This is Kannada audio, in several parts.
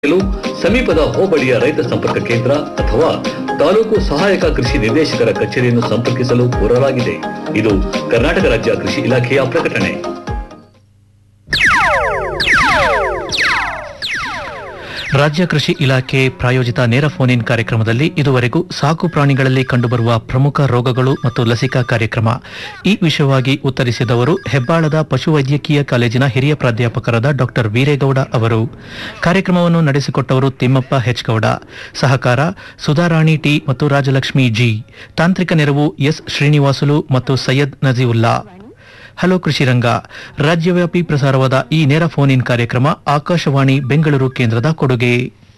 ಲು ಸಮೀಪದ ಹೋಬಳಿಯ ರೈತ ಸಂಪರ್ಕ ಕೇಂದ್ರ ಅಥವಾ ತಾಲೂಕು ಸಹಾಯಕ ಕೃಷಿ ನಿರ್ದೇಶಕರ ಕಚೇರಿಯನ್ನು ಸಂಪರ್ಕಿಸಲು ಕೋರಲಾಗಿದೆ ಇದು ಕರ್ನಾಟಕ ರಾಜ್ಯ ಕೃಷಿ ಇಲಾಖೆಯ ಪ್ರಕಟಣೆ ರಾಜ್ಯ ಕೃಷಿ ಇಲಾಖೆ ಪ್ರಾಯೋಜಿತ ನೇರ ಫೋನ್ ಇನ್ ಕಾರ್ಯಕ್ರಮದಲ್ಲಿ ಇದುವರೆಗೂ ಸಾಕು ಪ್ರಾಣಿಗಳಲ್ಲಿ ಕಂಡುಬರುವ ಪ್ರಮುಖ ರೋಗಗಳು ಮತ್ತು ಲಸಿಕಾ ಕಾರ್ಯಕ್ರಮ ಈ ವಿಷಯವಾಗಿ ಉತ್ತರಿಸಿದವರು ಹೆಬ್ಬಾಳದ ಪಶುವೈದ್ಯಕೀಯ ಕಾಲೇಜಿನ ಹಿರಿಯ ಪ್ರಾಧ್ಯಾಪಕರಾದ ಡಾಕ್ಟರ್ ವೀರೇಗೌಡ ಅವರು ಕಾರ್ಯಕ್ರಮವನ್ನು ನಡೆಸಿಕೊಟ್ಟವರು ತಿಮ್ಮಪ್ಪ ಹೆಚ್ಗೌಡ ಸಹಕಾರ ಸುಧಾರಾಣಿ ಟಿ ಮತ್ತು ರಾಜಲಕ್ಷ್ಮಿ ಜಿ ತಾಂತ್ರಿಕ ನೆರವು ಎಸ್ ಶ್ರೀನಿವಾಸುಲು ಮತ್ತು ಸೈಯದ್ ನಜೀವುಲ್ಲಾ ಹಲೋ ಕೃಷಿ ರಂಗ ರಾಜ್ಯವ್ಯಾಪಿ ಪ್ರಸಾರವಾದ ಈ ನೇರ ಫೋನ್ ಇನ್ ಕಾರ್ಯಕ್ರಮ ಆಕಾಶವಾಣಿ ಬೆಂಗಳೂರು ಕೇಂದ್ರದ ಕೊಡುಗೆ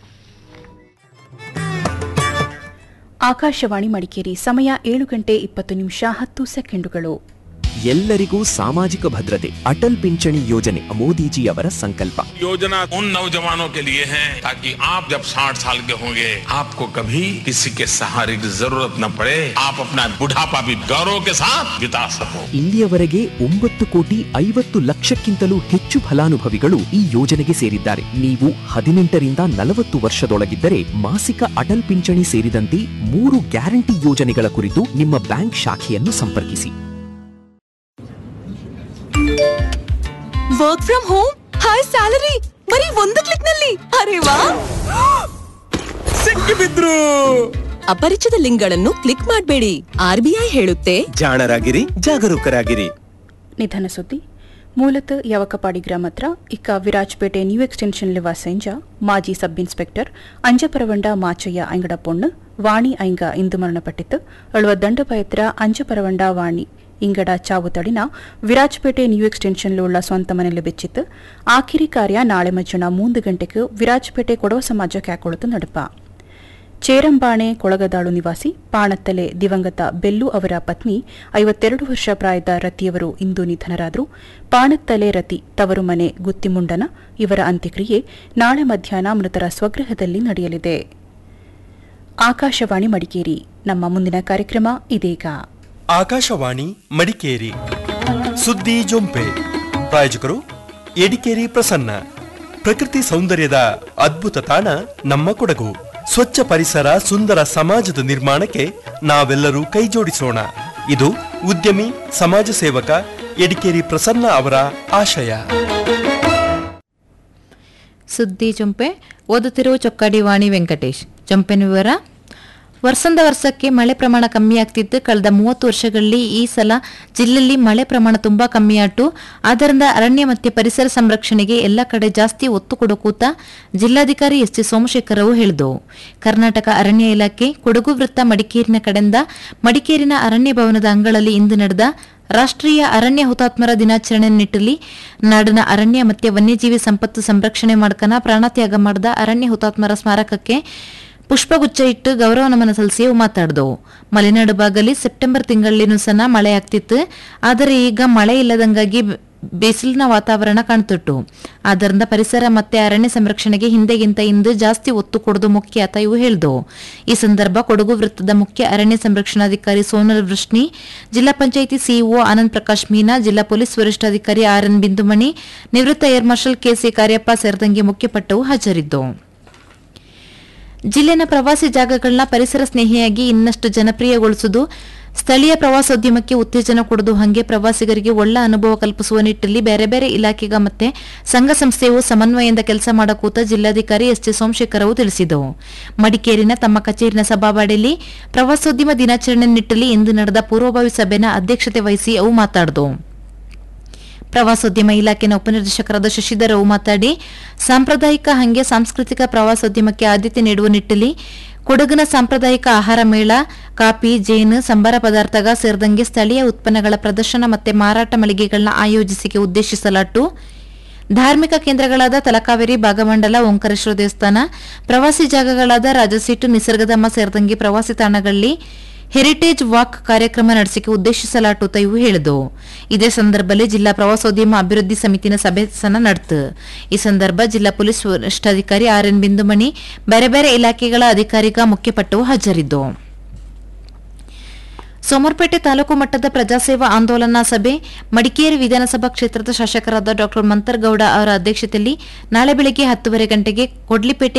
ಆಕಾಶವಾಣಿ ಮಡಿಕೇರಿ ಸಮಯ ಏಳು ಗಂಟೆ ಇಪ್ಪತ್ತು ನಿಮಿಷ ಹತ್ತು ಸೆಕೆಂಡುಗಳು ಎಲ್ಲರಿಗೂ ಸಾಮಾಜಿಕ ಭದ್ರತೆ ಅಟಲ್ ಪಿಂಚಣಿ ಯೋಜನೆ ಮೋದಿಜಿಯವರ ಸಂಕಲ್ಪ योजना उन नौजवानों के लिए है ताकि आप जब 60 साल के होंगे आपको कभी किसी के सहारे की जरूरत न पड़े आप अपना बुढ़ापा भी गौरव के साथ बिता सको ಇಲ್ಲಿಯವರೆಗೆ ಒಂಬತ್ತು ಕೋಟಿ ಐವತ್ತು ಲಕ್ಷಕ್ಕಿಂತಲೂ ಹೆಚ್ಚು ಫಲಾನುಭವಿಗಳು ಈ ಯೋಜನೆಗೆ ಸೇರಿದ್ದಾರೆ ನೀವು ಹದಿನೆಂಟರಿಂದ ನಲವತ್ತು ವರ್ಷದೊಳಗಿದ್ದರೆ ಮಾಸಿಕ ಅಟಲ್ ಪಿಂಚಣಿ ಸೇರಿದಂತೆ ಮೂರು ಗ್ಯಾರಂಟಿ ಯೋಜನೆಗಳ ಕುರಿತು ನಿಮ್ಮ ಬ್ಯಾಂಕ್ ಶಾಖೆಯನ್ನು ಸಂಪರ್ಕಿಸಿ work from home high salary ಬರೀ ಒಂದು ಕ್ಲಿಕ್ ನಲ್ಲಿ ಅರೆ ವಾ ಸಿಕ್ಕಿಬಿದ್ರು ಅಪರಿಚಿತ ಲಿಂಕ್ಗಳನ್ನು ಕ್ಲಿಕ್ ಮಾಡಬೇಡಿ ಆರ್ಬಿಐ ಹೇಳುತ್ತೆ ಜಾಣರಾಗಿರಿ ಜಾಗರೂಕರಾಗಿರಿ ನಿಧನ ಸುದ್ದಿ ಮೂಲತಃ ಯವಕಪಾಡಿ ಗ್ರಾಮ ಹತ್ರ ಇಕ್ಕ ವಿರಾಜ್ಪೇಟೆ ನ್ಯೂ ಎಕ್ಸ್ಟೆನ್ಷನ್ ಲಿವ ಸೆಂಜ ಮಾಜಿ ಸಬ್ ಇನ್ಸ್ಪೆಕ್ಟರ್ ಅಂಜಪರವಂಡ ಮಾಚಯ್ಯ ಐಂಗಡ ಪೊಣ್ಣು ವಾಣಿ ಐಂಗ ಇಂದು ಮರಣಪಟ್ಟಿತ್ತು ಅಳುವ ದಂಡಪಯತ್ರ ಅಂಜಪರವಂಡ ವಾಣಿ ಇಂಗಡ ಚಾವು ತಡಿನ ವಿರಾಜ್ಪೇಟೆ ನ್ಯೂ ಎಕ್ಸ್ಟೆನ್ಷನ್ಲು ಉಳ್ಳ ಸ್ವಂತ ಮನೆಯಲ್ಲಿ ಬೆಚ್ಚಿತ್ತು ಆಖಿರಿ ಕಾರ್ಯ ನಾಳೆ ಮಧ್ಯಾಹ್ನ ಮೂಂದು ಗಂಟೆಗೆ ವಿರಾಜ್ಪೇಟೆ ಕೊಡವ ಸಮಾಜ ಕ್ಯಾಕೊಳತು ನಡುಪ ಚೇರಂಬಾಣೆ ಕೊಳಗದಾಳು ನಿವಾಸಿ ಪಾಣತ್ತಲೆ ದಿವಂಗತ ಬೆಲ್ಲು ಅವರ ಪತ್ನಿ ಐವತ್ತೆರಡು ವರ್ಷ ಪ್ರಾಯದ ರತಿಯವರು ಇಂದು ನಿಧನರಾದರು ಪಾಣತ್ತಲೆ ರತಿ ತವರು ಮನೆ ಗುತ್ತಿಮುಂಡನ ಇವರ ಅಂತ್ಯಕ್ರಿಯೆ ನಾಳೆ ಮಧ್ಯಾಹ್ನ ಮೃತರ ಸ್ವಗೃಹದಲ್ಲಿ ನಡೆಯಲಿದೆ ಆಕಾಶವಾಣಿ ಮಡಿಕೇರಿ ನಮ್ಮ ಮುಂದಿನ ಕಾರ್ಯಕ್ರಮ ಇದೀಗ ಆಕಾಶವಾಣಿ ಮಡಿಕೇರಿ ಸುದ್ದಿ ಜೊಂಪೆ ಪ್ರಾಯೋಜಕರು ಎಡಿಕೇರಿ ಪ್ರಸನ್ನ ಪ್ರಕೃತಿ ಸೌಂದರ್ಯದ ಅದ್ಭುತ ತಾಣ ನಮ್ಮ ಕೊಡಗು ಸ್ವಚ್ಛ ಪರಿಸರ ಸುಂದರ ಸಮಾಜದ ನಿರ್ಮಾಣಕ್ಕೆ ನಾವೆಲ್ಲರೂ ಕೈಜೋಡಿಸೋಣ ಇದು ಉದ್ಯಮಿ ಸಮಾಜ ಸೇವಕ ಎಡಿಕೇರಿ ಪ್ರಸನ್ನ ಅವರ ಆಶಯ ಸುದ್ದಿ ಚೊಂಪೆ ಓದುತ್ತಿರುವ ಚೊಕ್ಕಾಡಿ ವಾಣಿ ವೆಂಕಟೇಶ್ ಚೊಂಪೆನ ವಿವರ ವರ್ಷದ ವರ್ಷಕ್ಕೆ ಮಳೆ ಪ್ರಮಾಣ ಕಮ್ಮಿ ಆಗ್ತಿದ್ದು ಕಳೆದ ಮೂವತ್ತು ವರ್ಷಗಳಲ್ಲಿ ಈ ಸಲ ಜಿಲ್ಲೆಯಲ್ಲಿ ಮಳೆ ಪ್ರಮಾಣ ತುಂಬಾ ಕಮ್ಮಿಯಾಟು ಆದ್ದರಿಂದ ಅರಣ್ಯ ಮತ್ತು ಪರಿಸರ ಸಂರಕ್ಷಣೆಗೆ ಎಲ್ಲ ಕಡೆ ಜಾಸ್ತಿ ಒತ್ತು ಕೊಡಕೂತ ಜಿಲ್ಲಾಧಿಕಾರಿ ಎಸ್ ಟಿ ಸೋಮಶೇಖರ್ ರಾವ್ ಹೇಳಿದವು ಕರ್ನಾಟಕ ಅರಣ್ಯ ಇಲಾಖೆ ಕೊಡಗು ವೃತ್ತ ಮಡಿಕೇರಿನ ಕಡೆಯಿಂದ ಮಡಿಕೇರಿನ ಅರಣ್ಯ ಭವನದ ಅಂಗಳಲ್ಲಿ ಇಂದು ನಡೆದ ರಾಷ್ಟ್ರೀಯ ಅರಣ್ಯ ಹುತಾತ್ಮರ ದಿನಾಚರಣೆ ನಿಟ್ಟಲ್ಲಿ ನಾಡಿನ ಅರಣ್ಯ ಮತ್ತು ವನ್ಯಜೀವಿ ಸಂಪತ್ತು ಸಂರಕ್ಷಣೆ ಮಾಡ್ಕನ ಪ್ರಾಣತ್ಯಾಗ ಮಾಡಿದ ಅರಣ್ಯ ಹುತಾತ್ಮರ ಸ್ಮಾರಕಕ್ಕೆ ಪುಷ್ಪಗುಚ್ಛ ಇಟ್ಟು ಗೌರವ ನಮನ ಸಲ್ಲಿಸಿ ಅವು ಮಾತಾಡ್ದವು ಮಲೆನಾಡು ಭಾಗದಲ್ಲಿ ಸೆಪ್ಟೆಂಬರ್ ತಿಂಗಳಿನೂ ಸಹ ಮಳೆ ಆಗ್ತಿತ್ತು ಆದರೆ ಈಗ ಮಳೆ ಇಲ್ಲದಂಗಾಗಿ ಬ- ಬಿಸಿಲಿನ ವಾತಾವರಣ ಕಾಣ್ತಿಟ್ಟು ಆದ್ದರಿಂದ ಪರಿಸರ ಮತ್ತೆ ಅರಣ್ಯ ಸಂರಕ್ಷಣೆಗೆ ಹಿಂದೆಗಿಂತ ಇಂದು ಜಾಸ್ತಿ ಒತ್ತು ಕೊಡೋದು ಮುಖ್ಯ ಅಂತ ಇವು ಹೇಳಿದವು ಈ ಸಂದರ್ಭ ಕೊಡಗು ವೃತ್ತದ ಮುಖ್ಯ ಅರಣ್ಯ ಸಂರಕ್ಷಣಾಧಿಕಾರಿ ಸೋನಲ್ ವೃಷ್ಣಿ ಜಿಲ್ಲಾ ಪಂಚಾಯಿತಿ ಸಿಇಒ ಆನಂದ್ ಪ್ರಕಾಶ್ ಮೀನಾ ಜಿಲ್ಲಾ ಪೊಲೀಸ್ ವರಿಷ್ಠಾಧಿಕಾರಿ ಆರ್ ಎನ್ ಬಿಂದುಮಣಿ ನಿವೃತ್ತ ಏರ್ ಮಾರ್ಷಲ್ ಕೆಸಿ ಕಾರ್ಯಪ್ಪ ಸೇರಿದಂಗೆ ಮುಖ್ಯಪಟ್ಟವು ಹಾಜರಿದ್ದವು ಜಿಲ್ಲೆನ ಪ್ರವಾಸಿ ಜಾಗಗಳನ್ನ ಪರಿಸರ ಸ್ನೇಹಿಯಾಗಿ ಇನ್ನಷ್ಟು ಜನಪ್ರಿಯಗೊಳಿಸುವುದು ಸ್ಥಳೀಯ ಪ್ರವಾಸೋದ್ಯಮಕ್ಕೆ ಉತ್ತೇಜನ ಕೊಡುವುದು ಹಾಗೆ ಪ್ರವಾಸಿಗರಿಗೆ ಒಳ್ಳೆ ಅನುಭವ ಕಲ್ಪಿಸುವ ನಿಟ್ಟಿನಲ್ಲಿ ಬೇರೆ ಬೇರೆ ಇಲಾಖೆಗ ಮತ್ತೆ ಸಂಘ ಸಂಸ್ಥೆಯು ಸಮನ್ವಯದಿಂದ ಕೆಲಸ ಮಾಡಕೂತ ಜಿಲ್ಲಾಧಿಕಾರಿ ಎಸ್ ಟಿ ಸೋಮಶೇಖರ್ ಅವರು ತಿಳಿಸಿದವು ಮಡಿಕೇರಿನ ತಮ್ಮ ಕಚೇರಿನ ಸಭಾವಾಡಿಯಲ್ಲಿ ಪ್ರವಾಸೋದ್ಯಮ ದಿನಾಚರಣೆ ನಿಟ್ಟಿನಲ್ಲಿ ಇಂದು ನಡೆದ ಪೂರ್ವಭಾವಿ ಸಭೆನ ಅಧ್ಯಕ್ಷತೆ ವಹಿಸಿ ಅವು ಮಾತಾಡಿದವು ಪ್ರವಾಸೋದ್ಯಮ ಇಲಾಖೆನ ಉಪನಿರ್ದೇಶಕರಾದ ಶಶಿಧರ್ ರಾವ್ ಮಾತಾಡಿ ಸಾಂಪ್ರದಾಯಿಕ ಹಂಗೆ ಸಾಂಸ್ಕೃತಿಕ ಪ್ರವಾಸೋದ್ಯಮಕ್ಕೆ ಆದ್ಯತೆ ನೀಡುವ ನಿಟ್ಟಿನಲ್ಲಿ ಕೊಡಗಿನ ಸಾಂಪ್ರದಾಯಿಕ ಆಹಾರ ಮೇಳ ಕಾಫಿ ಜೇನು ಸಂಬಾರ ಪದಾರ್ಥಗ ಸೇರಿದಂಗೆ ಸ್ಥಳೀಯ ಉತ್ಪನ್ನಗಳ ಪ್ರದರ್ಶನ ಮತ್ತೆ ಮಾರಾಟ ಮಳಿಗೆಗಳನ್ನ ಆಯೋಜಿಸಿಕೆ ಉದ್ದೇಶಿಸಲಾಟ್ಟು ಧಾರ್ಮಿಕ ಕೇಂದ್ರಗಳಾದ ತಲಕಾವೇರಿ ಭಾಗಮಂಡಲ ಓಂಕಾರೇಶ್ವರ ದೇವಸ್ಥಾನ ಪ್ರವಾಸಿ ಜಾಗಗಳಾದ ರಾಜಸೀಟು ನಿಸರ್ಗಧಾಮ ಸೇರಿದಂಗೆ ಪ್ರವಾಸಿ ತಾಣಗಳಲ್ಲಿ ಹೆರಿಟೇಜ್ ವಾಕ್ ಕಾರ್ಯಕ್ರಮ ನಡೆಸಿಕೆ ಉದ್ದೇಶಿಸಲಾಟುತ್ತ ಇವು ಹೇಳಿದವು ಇದೇ ಸಂದರ್ಭದಲ್ಲಿ ಜಿಲ್ಲಾ ಪ್ರವಾಸೋದ್ಯಮ ಅಭಿವೃದ್ಧಿ ಸಮಿತಿನ ಸಭೆ ಸನ ನಡೆತು ಈ ಸಂದರ್ಭ ಜಿಲ್ಲಾ ಪೊಲೀಸ್ ವರಿಷ್ಠಾಧಿಕಾರಿ ಆರ್ ಎನ್ ಬಿಂದುಮಣಿ ಬೇರೆ ಬೇರೆ ಇಲಾಖೆಗಳ ಅಧಿಕಾರಿಗ ಮುಖ್ಯಪಟ್ಟವು ಹಾಜರಿದ್ದವು ಸೋಮರ್ಪೇಟೆ ತಾಲೂಕು ಮಟ್ಟದ ಪ್ರಜಾಸೇವಾ ಆಂದೋಲನಾ ಸಭೆ ಮಡಿಕೇರಿ ವಿಧಾನಸಭಾ ಕ್ಷೇತ್ರದ ಶಾಸಕರಾದ ಡಾ ಮಂತರ್ಗೌಡ ಅವರ ಅಧ್ಯಕ್ಷತೆಯಲ್ಲಿ ನಾಳೆ ಬೆಳಗ್ಗೆ ಹತ್ತುವರೆ ಗಂಟೆಗೆ ಕೊಡ್ಲಿಪೇಟೆ